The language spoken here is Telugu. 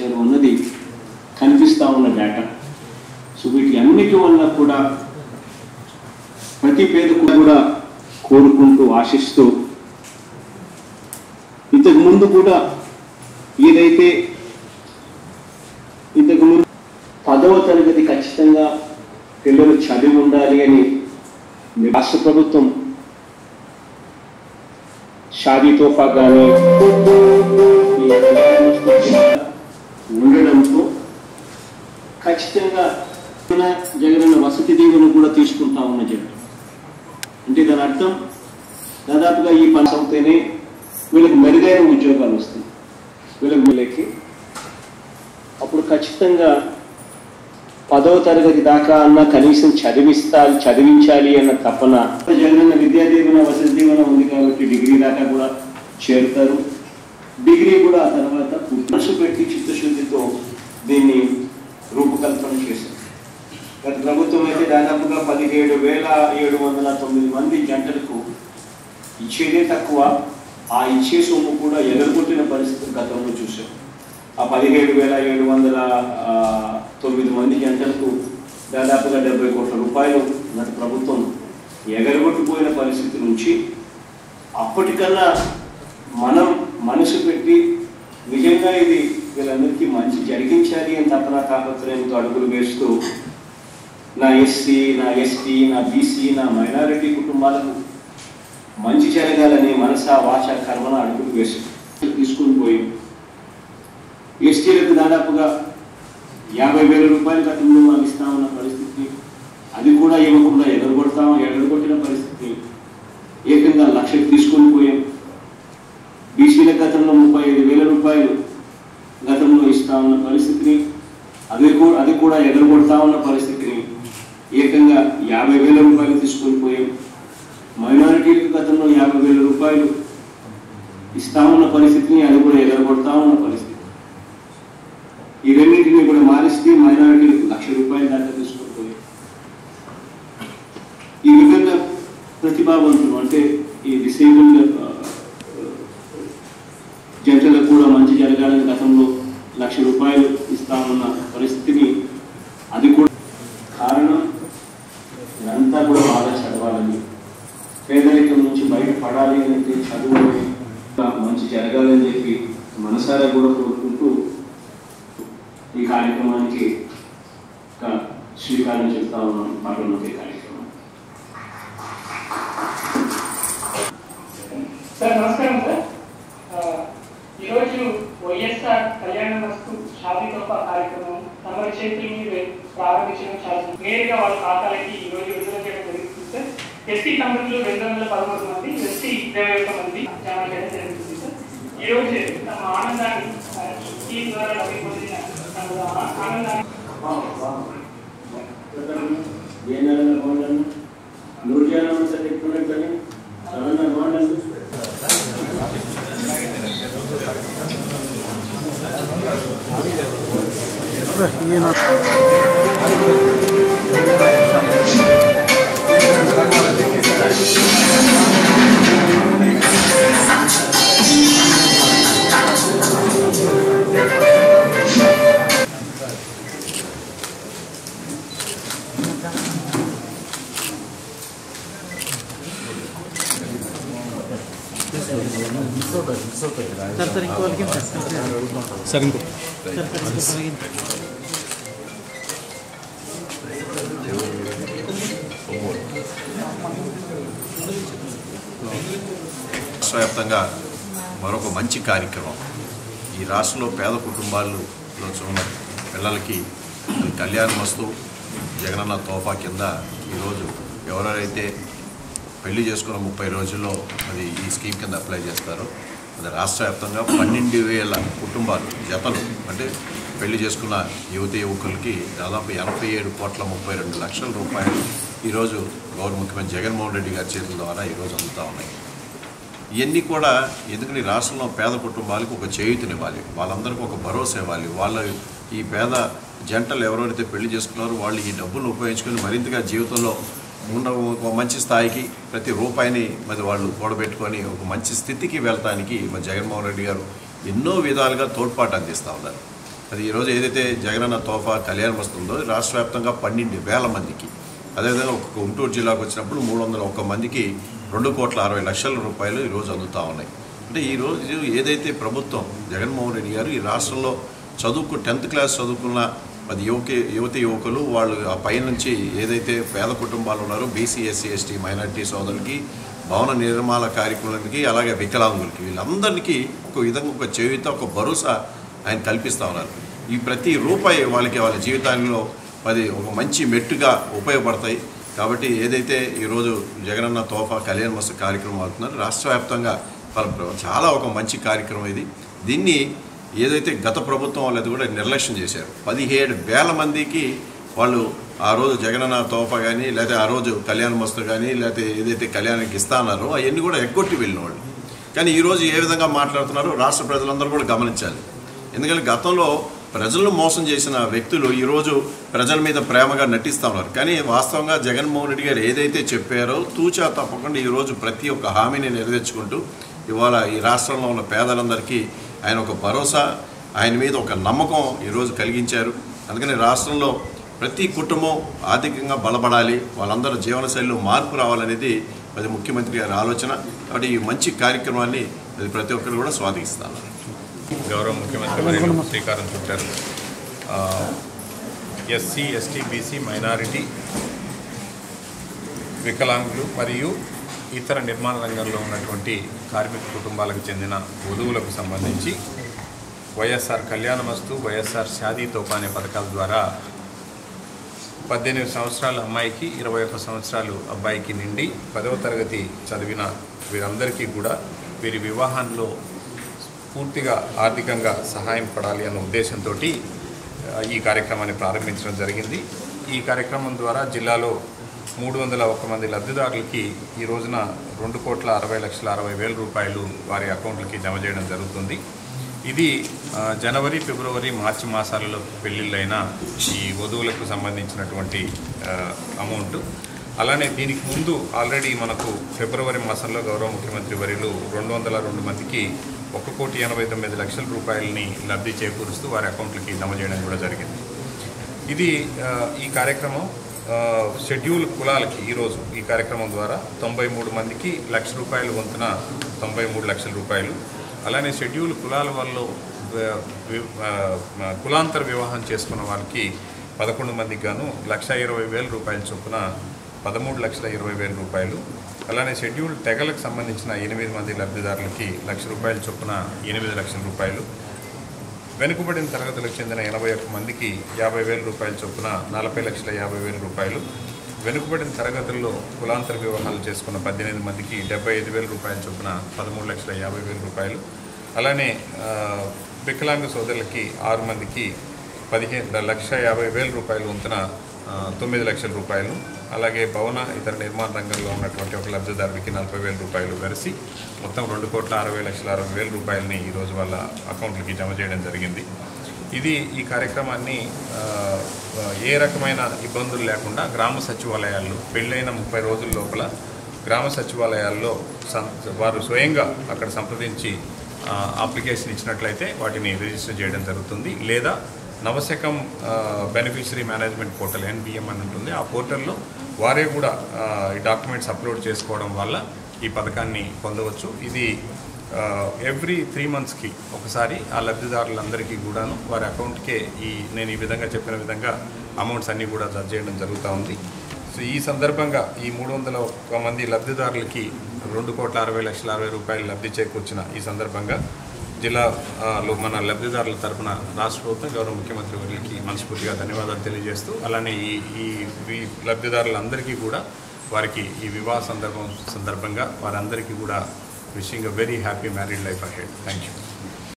సంపాదించారు అన్నది కనిపిస్తా ఉన్న డేటా సో వీటి అన్నిటి వల్ల కూడా ప్రతి పేదకు కూడా కోరుకుంటూ ఆశిస్తూ ఇంతకు ముందు కూడా ఏదైతే ఇంతకు ముందు పదవ తరగతి ఖచ్చితంగా పిల్లలు చదివి ఉండాలి అని రాష్ట్ర ప్రభుత్వం షాదీ తోఫా కానీ ఉండడంతో ఖచ్చితంగా జగనన్న వసతి దీవెన కూడా తీసుకుంటా ఉన్న జగన్ అంటే దాని అర్థం దాదాపుగా ఈ పని అవుతేనే వీళ్ళకి మెరుగైన ఉద్యోగాలు వస్తాయి వీళ్ళకి వీళ్ళకి అప్పుడు ఖచ్చితంగా పదవ తరగతి దాకా అన్న కనీసం చదివిస్తాలి చదివించాలి అన్న తపన జగనన్న విద్యా దీవెన వసతి దీవెన ఉంది కాబట్టి డిగ్రీ దాకా కూడా చేరుతారు డిగ్రీ కూడా ఆ తర్వాత మనసు పెట్టి చిత్తశుద్ధితో దీన్ని రూపకల్పన చేశారు గత ప్రభుత్వం అయితే దాదాపుగా పదిహేడు వేల ఏడు వందల తొమ్మిది మంది జంటలకు ఇచ్చేదే తక్కువ ఆ ఇచ్చే సొమ్ము కూడా ఎగరగొట్టిన పరిస్థితి గతంలో చూసాం ఆ పదిహేడు వేల ఏడు వందల ఆ, తొమ్మిది మంది జంటలకు దాదాపుగా డెబ్బై కోట్ల రూపాయలు గత ప్రభుత్వం ఎగరగొట్టిపోయిన పరిస్థితి నుంచి అప్పటికన్నా మనం మనసు పెట్టి నిజంగా ఇది వీళ్ళందరికీ మంచి జరిగించాలి అని తపన తాపత్రయంతో అడుగులు వేస్తూ నా ఎస్సీ నా ఎస్టీ నా బీసీ నా మైనారిటీ కుటుంబాలకు మంచి జరగాలని మనస వాచ కర్మన అడుగులు వేసి తీసుకుని పోయి ఎస్టీలకు దాదాపుగా యాభై వేల రూపాయలు గతంలో వాళ్ళు ఇస్తా ఉన్న పరిస్థితి అది కూడా ఇవ్వకుండా ఎగరగొడతాం ఎగరగొట్టిన పరిస్థితి ఏకంగా లక్షకు తీసుకొని పోయాం బీసీల గతంలో ముప్పై ఐదు వేల రూపాయలు గతంలో ఇస్తా ఉన్న పరిస్థితిని అది కూడా అది కూడా ఎగరగొడతా ఉన్న పరిస్థితిని ఏకంగా యాభై వేల రూపాయలు తీసుకొని పోయాం మైనారిటీలకు గతంలో యాభై వేల రూపాయలు ఇస్తా ఉన్న పరిస్థితిని అది కూడా ఎగరగొడతా ఉన్న పరిస్థితి ఈ రెండింటిని కూడా మారిస్తే మైనారిటీలకు లక్ష రూపాయల దాకా తీసుకొని పోయాం ఈ విధంగా ప్రతిభావంతులు అంటే ఈ డిసేబుల్డ్ జంటలకు కూడా మంచి జరగాలని గతంలో లక్ష రూపాయలు ఇస్తామన్న పరిస్థితిని అది కూడా కారణం ఇదంతా కూడా బాగా చదవాలని పేదరికం నుంచి బయటపడాలి అని చెప్పి చదువు మంచి జరగాలని చెప్పి మనసారా కూడా కోరుకుంటూ ఈ కార్యక్రమానికి ఒక శ్రీకారం చెప్తా ఉన్నాం పాటోన్నతి కార్యక్రమం సార్ నమస్కారం సార్ ఆ, ఈరోజు వైఎస్ఆర్ కళ్యాణ వస్తు షాదీ తోఫా కార్యక్రమం తమరి చేతుల మీద ప్రారంభించడం చాలా నేరుగా వాళ్ళ ఖాతాలకి ఈ రోజు విడుదల చేయడం జరుగుతుంది సార్ ఎస్టీ కంపెనీలు రెండు వందల పదమూడు మంది ఎస్టీ ఇరవై ఒక్క మంది జమ చేయడం జరుగుతుంది సార్ ఈ రోజు తమ ఆనందాన్ని ఆ, ఈ స్కీమ్ ద్వారా లబ్ధి పొందిన తమ ఆ- ఆనందాన్ని ఏ నెలలో బాగుండను నూర్జానం సార్ ఎక్కువ కానీ చాలా బాగుండను రాష్ట్ర వ్యాప్తంగా మరొక మంచి కార్యక్రమం ఈ రాష్ట్రంలో పేద కుటుంబాల్లో ఉన్న పిల్లలకి అది కళ్యాణ వస్తు జగనన్న తోఫా కింద ఈరోజు ఎవరెవరైతే పెళ్లి చేసుకున్న ముప్పై రోజుల్లో అది ఈ స్కీమ్ కింద అప్లై చేస్తారో అది రాష్ట్ర వ్యాప్తంగా పన్నెండు వేల కుటుంబాలు జతలు అంటే పెళ్లి చేసుకున్న యువతి యువకులకి దాదాపు ఎనభై ఏడు కోట్ల ముప్పై రెండు లక్షల రూపాయలు ఈరోజు గౌరవ ముఖ్యమంత్రి జగన్మోహన్ రెడ్డి గారి చేతుల ద్వారా ఈరోజు అందుతూ ఉన్నాయి ఇవన్నీ కూడా ఎందుకని రాష్ట్రంలో పేద కుటుంబాలకు ఒక చేయూతనివ్వాలి వాళ్ళందరికీ ఒక భరోసా ఇవ్వాలి వాళ్ళ ఈ పేద జంటలు ఎవరెవరైతే పెళ్లి చేసుకున్నారో వాళ్ళు ఈ డబ్బులను ఉపయోగించుకొని మరింతగా జీవితంలో ఉన్న ఒక మంచి స్థాయికి ప్రతి రూపాయిని మరి వాళ్ళు కూడబెట్టుకొని ఒక మంచి స్థితికి వెళ్తానికి మరి జగన్మోహన్ రెడ్డి గారు ఎన్నో విధాలుగా తోడ్పాటు అందిస్తూ ఉన్నారు అది ఈరోజు ఏదైతే జగనన్న తోఫా కళ్యాణం వస్తుందో రాష్ట్ర వ్యాప్తంగా పన్నెండు వేల మందికి అదేవిధంగా ఒక గుంటూరు జిల్లాకు వచ్చినప్పుడు మూడు వందల ఒక్క మందికి రెండు కోట్ల అరవై లక్షల రూపాయలు ఈరోజు అందుతూ ఉన్నాయి అంటే ఈరోజు ఏదైతే ప్రభుత్వం జగన్మోహన్ రెడ్డి గారు ఈ రాష్ట్రంలో చదువుకు టెన్త్ క్లాస్ చదువుకున్న అది యువకి యువతి యువకులు వాళ్ళు ఆ పైనుంచి ఏదైతే పేద కుటుంబాలు ఉన్నారో బీసీ ఎస్సీ ఎస్టీ మైనారిటీ సోదరులకి భవన నిర్మాణ కార్యక్రమాలకి అలాగే వికలాంగులకి వీళ్ళందరికీ ఒక విధంగా ఒక చేయుత ఒక భరోసా ఆయన కల్పిస్తూ ఉన్నారు ఈ ప్రతి రూపాయి వాళ్ళకి వాళ్ళ జీవితాల్లో అది ఒక మంచి మెట్టుగా ఉపయోగపడతాయి కాబట్టి ఏదైతే ఈరోజు జగనన్న తోఫా కళ్యాణ మస్తు కార్యక్రమం అవుతున్నారు రాష్ట్ర వ్యాప్తంగా వాళ్ళ ప్ర- చాలా ఒక మంచి కార్యక్రమం ఇది దీన్ని ఏదైతే గత ప్రభుత్వం వాళ్ళు అది కూడా నిర్లక్ష్యం చేశారు పదిహేడు వేల మందికి వాళ్ళు ఆ రోజు జగనన్న తోఫా కానీ లేకపోతే ఆ రోజు కళ్యాణ మస్తు కానీ లేకపోతే ఏదైతే కళ్యాణానికి ఇస్తా అన్నారో అవన్నీ కూడా ఎగ్గొట్టి వెళ్ళిన వాళ్ళు కానీ ఈరోజు ఏ విధంగా మాట్లాడుతున్నారో రాష్ట్ర ప్రజలందరూ కూడా గమనించాలి ఎందుకంటే గతంలో ప్రజలను మోసం చేసిన వ్యక్తులు ఈరోజు ప్రజల మీద ప్రేమగా నటిస్తూ ఉన్నారు కానీ వాస్తవంగా జగన్మోహన్ రెడ్డి గారు ఏదైతే చెప్పారో తూచా తప్పకుండా ఈరోజు ప్రతి ఒక్క హామీని నెరవేర్చుకుంటూ ఇవాళ ఈ రాష్ట్రంలో ఉన్న పేదలందరికీ ఆయన ఒక భరోసా ఆయన మీద ఒక నమ్మకం ఈరోజు కలిగించారు అందుకని రాష్ట్రంలో ప్రతి కుటుంబం ఆర్థికంగా బలపడాలి వాళ్ళందరూ జీవనశైలిలో మార్పు రావాలనేది అది ముఖ్యమంత్రి గారి ఆలోచన కాబట్టి ఈ మంచి కార్యక్రమాన్ని అది ప్రతి ఒక్కరు కూడా స్వాగతిస్తారు గౌరవ ముఖ్యమంత్రి వర్యులు శ్రీకారం చుట్టారు ఆ, ఎస్సీ ఎస్టీ బీసీ మైనారిటీ వికలాంగులు మరియు ఇతర నిర్మాణ రంగంలో ఉన్నటువంటి కార్మిక కుటుంబాలకు చెందిన వధువులకు సంబంధించి వైఎస్ఆర్ కళ్యాణమస్తు వైఎస్ఆర్ షాదీ తోపా అనే పథకాల ద్వారా పద్దెనిమిది సంవత్సరాల అమ్మాయికి ఇరవై ఒక్క సంవత్సరాలు అబ్బాయికి నిండి పదవ తరగతి చదివిన వీరందరికీ కూడా వీరి వివాహంలో పూర్తిగా ఆర్థికంగా సహాయం పడాలి అన్న ఉద్దేశంతో ఈ కార్యక్రమాన్ని ప్రారంభించడం జరిగింది ఈ కార్యక్రమం ద్వారా జిల్లాలో మూడు వందల ఒక్క మంది లబ్ధిదారులకి ఈ రోజున రెండు కోట్ల అరవై లక్షల అరవై వేల రూపాయలు వారి అకౌంట్లకి జమ చేయడం జరుగుతుంది ఇది ఆ, జనవరి ఫిబ్రవరి మార్చి మాసాలలో పెళ్ళిళ్ళైన ఈ వధువులకు సంబంధించినటువంటి ఆ, అమౌంట్ అలానే దీనికి ముందు ఆల్రెడీ మనకు ఫిబ్రవరి మాసంలో గౌరవ ముఖ్యమంత్రి వర్యులు రెండు వందల రెండు మందికి ఒక కోటి ఎనభై తొమ్మిది లక్షల రూపాయలని లబ్ధి చేకూరుస్తూ వారి అకౌంట్లకి జమ చేయడం కూడా జరిగింది ఇది ఆ, ఈ కార్యక్రమం ఆ, షెడ్యూల్ కులాలకి ఈరోజు ఈ కార్యక్రమం ద్వారా తొంభై మూడు మందికి లక్ష రూపాయలు వంతున తొంభై మూడు లక్షల రూపాయలు అలానే షెడ్యూల్ కులాల వల్ల వ- వి- ఆ, మ- కులాంతర వివాహం చేసుకున్న వాళ్ళకి పదకొండు మందికి గాను లక్ష ఇరవై వేల రూపాయల చొప్పున పదమూడు లక్షల ఇరవై వేల రూపాయలు అలానే షెడ్యూల్ తెగలకు సంబంధించిన ఎనిమిది మంది లబ్ధిదారులకి లక్ష రూపాయల చొప్పున ఎనిమిది లక్షల రూపాయలు వెనుకబడిన తరగతులకు చెందిన ఎనభై ఒక్క మందికి యాభై వేల రూపాయల చొప్పున నలభై లక్షల యాభై వేల రూపాయలు వెనుకబడిన తరగతుల్లో కులాంతర వివాహాలు చేసుకున్న పద్దెనిమిది మందికి డెబ్బై ఐదు వేల రూపాయల చొప్పున పదమూడు లక్షల యాభై వేల రూపాయలు అలానే ఆ, వికలాంగ సోదరులకి ఆరు మందికి పదిహేను లక్ష యాభై వేల రూపాయలు వంతున ఆ, తొమ్మిది లక్షల రూపాయలు అలాగే భవన ఇతర నిర్మాణ రంగంలో ఉన్నటువంటి ఒక లబ్ధిదారుడికి నలభై వేల రూపాయలు కలిసి మొత్తం రెండు కోట్ల అరవై లక్షల అరవై వేల రూపాయలని ఈరోజు వాళ్ళ అకౌంట్లకి జమ చేయడం జరిగింది ఇది ఈ కార్యక్రమాన్ని ఆ, ఆ, ఏ రకమైన ఇబ్బందులు లేకుండా గ్రామ సచివాలయాల్లో పెళ్ళైన ముప్పై రోజుల లోపల గ్రామ సచివాలయాల్లో సం వారు స్వయంగా అక్కడ సంప్రదించి ఆ, అప్లికేషన్ ఇచ్చినట్లయితే వాటిని రిజిస్టర్ చేయడం జరుగుతుంది లేదా Navasakam beneficiary management portal NBM అని ఉంటుంది ఆ పోర్టల్లో వారే కూడా ఆ, ఈ డాక్యుమెంట్స్ అప్లోడ్ చేసుకోవడం వల్ల ఈ పథకాన్ని పొందవచ్చు ఇది ఎవ్రీ త్రీ మంత్స్కి ఒకసారి ఆ లబ్ధిదారులందరికీ కూడాను వారి అకౌంట్కే ఈ నేను ఈ విధంగా చెప్పిన విధంగా అమౌంట్స్ అన్నీ కూడా జమ చేయడం జరుగుతూ ఉంది సో ఈ సందర్భంగా ఈ మూడు వందల ఒక్క మంది లబ్ధిదారులకి రెండు కోట్ల అరవై లక్షల అరవై రూపాయలు లబ్ధి చేకూర్చిన ఈ సందర్భంగా జిల్లా ఆ, లో మన లబ్ధిదారుల తరపున రాష్ట్ర ప్రభుత్వం గౌరవ ముఖ్యమంత్రి వర్యులకి మనస్ఫూర్తిగా ధన్యవాదాలు తెలియజేస్తూ అలానే ఈ ఈ ఈ లబ్ధిదారులందరికీ కూడా వారికి ఈ వివాహ సందర్భం సందర్భంగా వారందరికీ కూడా wishing a very happy married life ahead thank you